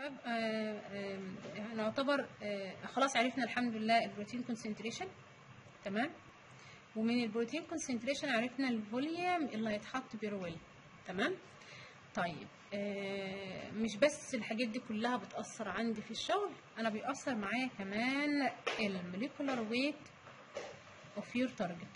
شباب آه، آه، نعتبر آه، خلاص عرفنا الحمد لله البروتين كونسنتريشن تمام ومن البروتين كونسنتريشن عرفنا الفوليوم اللي هيتحط بيرويل تمام طيب آه، مش بس الحاجات دي كلها بتأثر عندي في الشغل انا بيأثر معايا كمان الموليكولار ويت اوف يور تارجت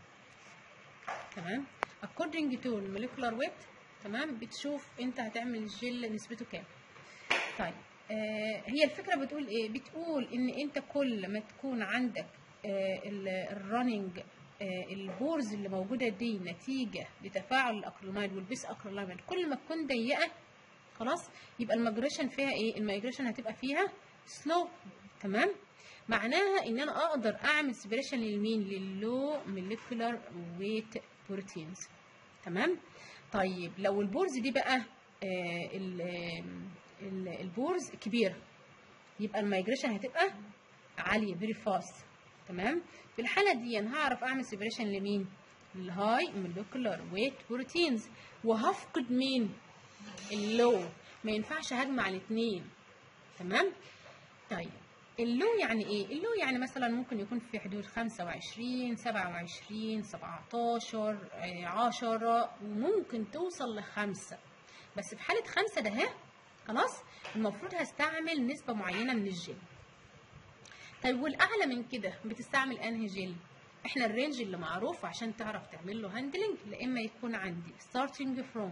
تمام according to الموليكولار ويت تمام بتشوف انت هتعمل الجل نسبته كام طيب آه هي الفكره بتقول ايه بتقول ان انت كل ما تكون عندك آه الرننج آه البورز اللي موجوده دي نتيجه لتفاعل الاكريلاميد والبيس اكريلاميد كل ما تكون ضيقه خلاص يبقى الميجريشن فيها ايه الميجريشن هتبقى فيها سلو تمام معناها ان انا اقدر اعمل سيبريشن للمين لللو موليكولار ويت بروتينز تمام طيب لو البورز دي بقى آه ال ال البورز كبيره يبقى الميجريشن هتبقى عاليه فيري فاست تمام في الحاله دي انا هعرف اعمل سيبريشن لمين الهاي موليكولار ويت بروتينز وهفقد مين اللو ما ينفعش هجمع الاثنين تمام طيب اللو يعني ايه اللو يعني مثلا ممكن يكون في حدود 25 27 17 10 وممكن توصل لخمسة بس في حالة خمسة ده ها خلاص المفروض هستعمل نسبة معينة من الجل طيب والاعلى من كده بتستعمل انهي جل احنا الرينج اللي معروف عشان تعرف تعمل له هاندلنج لا اما يكون عندي starting from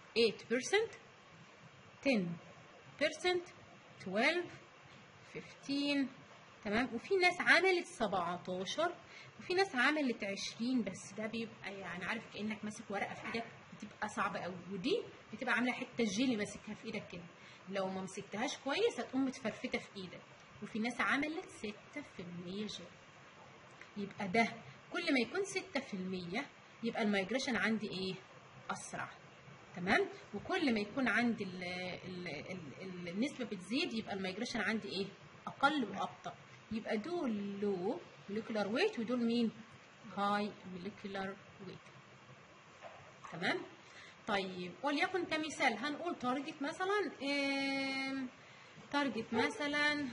8% 10% 12 15 تمام وفي ناس عملت 17 وفي ناس عملت 20 بس ده بيبقى يعني عارف كانك ماسك ورقه في ايدك بتبقى صعبه قوي ودي بتبقى عامله حته جيلي ماسكها في ايدك كده لو ما مسكتهاش كويس هتقوم متفرفته في ايدك وفي ناس عملت 6% جيل يبقى ده كل ما يكون 6% يبقى الميجريشن عندي ايه اسرع تمام وكل ما يكون عندي ال ال ال النسبه بتزيد يبقى الميجريشن عندي ايه اقل وابطا يبقى دول لو موليكولار ويت ودول مين هاي موليكولار ويت تمام طيب وليكن كمثال هنقول تارجت مثلا تارجت مثلا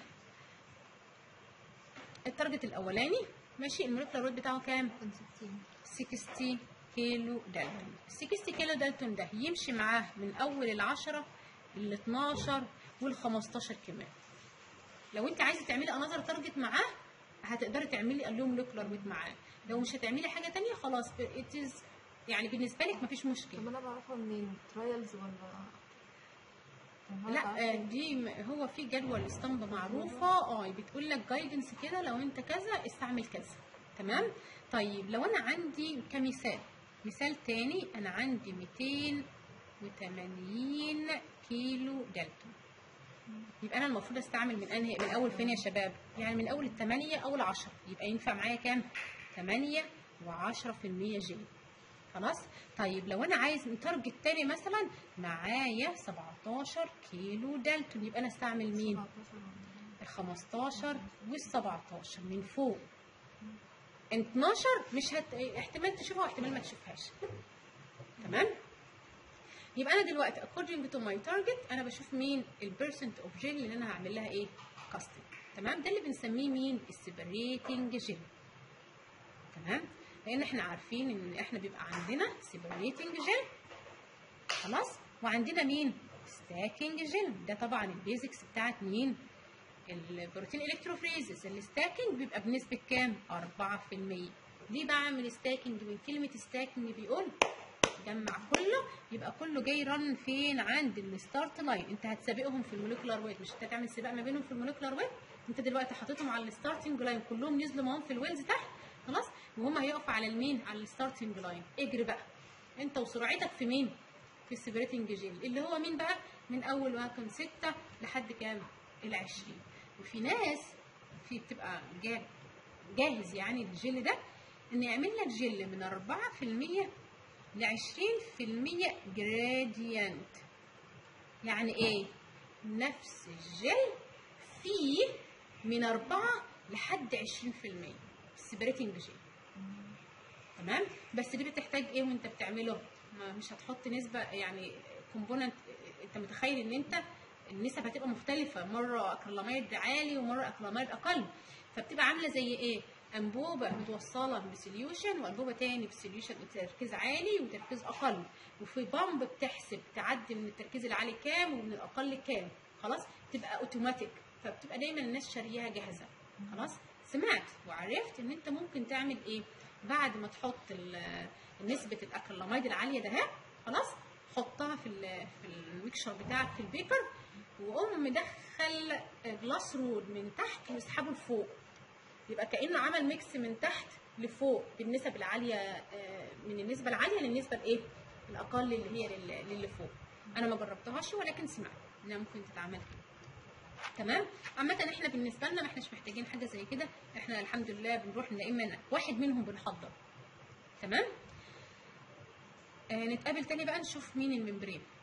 التارجت الاولاني ماشي الموليكولار ويت بتاعه كام 60 كيلو دالتون 60 كيلو دالتون ده يمشي معاه من اول العشرة ال 12 وال 15 كمان لو انت عايزه تعملي انذر تارجت معاه هتقدري تعملي اللو موليكولار ويت معاه لو مش هتعملي حاجه تانية خلاص اتز يعني بالنسبه لك مفيش مشكله طب انا بعرفها منين ترايلز ولا لا دي هو في جدول اسطمبة معروفة اه بتقول لك جايدنس كده لو انت كذا استعمل كذا تمام طيب لو انا عندي كمثال مثال تاني انا عندي 280 كيلو دالتون يبقى انا المفروض استعمل من انهي من اول فين يا شباب يعني من اول الثمانية او العشرة يبقى ينفع معايا كام 8 و10% جيل خلاص طيب لو انا عايز تارجت تاني مثلا معايا 17 كيلو دالتون يبقى انا استعمل مين ال 15 وال 17 من فوق 12 مش هت... احتمال تشوفها واحتمال ما تشوفهاش تمام يبقى انا دلوقتي according to my target انا بشوف مين البيرسنت اوف جيل اللي انا هعمل لها ايه كاستنج تمام ده اللي بنسميه مين السيبريتنج جيل تمام لان احنا عارفين ان احنا بيبقى عندنا سيبريتنج جيل خلاص وعندنا مين ستاكينج جيل ده طبعا البيزكس بتاعت مين البروتين الكتروفريزز الستاكينج بيبقى بنسبه كام 4% ليه بعمل ستاكينج من كلمه ستاكينج بيقول جمع كله يبقى كله جاي رن فين عند الستارت لاين انت هتسابقهم في الموليكولار ويت مش انت هتعمل سباق ما بينهم في الموليكولار ويت انت دلوقتي حاططهم على الستارتنج لاين كلهم نزلوا معاهم في الويلز تحت خلاص وهم هيقفوا على المين على الستارتنج لاين اجري بقى انت وسرعتك في مين في السبريتنج جيل اللي هو مين بقى من اول ما كان 6 لحد كام ال 20 وفي ناس في بتبقى جاهز يعني الجل ده ان يعمل لك جل من 4% ل 20% جراديانت يعني ايه نفس الجل فيه من 4 لحد 20% سيبريتنج جيل تمام بس دي بتحتاج ايه وانت بتعمله ما مش هتحط نسبه يعني كومبوننت انت متخيل ان انت النسب هتبقى مختلفه مره اكريلاميد عالي ومره اكريلاميد اقل فبتبقى عامله زي ايه انبوبه متوصله بسوليوشن وانبوبه تاني بسوليوشن بتركيز عالي وتركيز اقل وفي بامب بتحسب تعدي من التركيز العالي كام ومن الاقل كام خلاص تبقى اوتوماتيك فبتبقى دايما الناس شارياها جاهزه خلاص سمعت وعرفت ان انت ممكن تعمل ايه بعد ما تحط ال- نسبه الاكريلاميد العاليه ده ها، خلاص حطها في ال- في الميكشر بتاعك في البيكر وقوم مدخل جلاس رود من تحت واسحبه لفوق يبقى كانه عمل ميكس من تحت لفوق بالنسب العاليه آه، من النسبه العاليه للنسبه الايه الاقل اللي هي لل- للي فوق انا ما جربتهاش ولكن سمعت انها ممكن تتعمل كده تمام عامة احنا بالنسبة لنا ما احناش محتاجين حاجة زي كده احنا الحمد لله بنروح نلاقي منها واحد منهم بنحضر تمام آه نتقابل تاني بقى نشوف مين الممبرين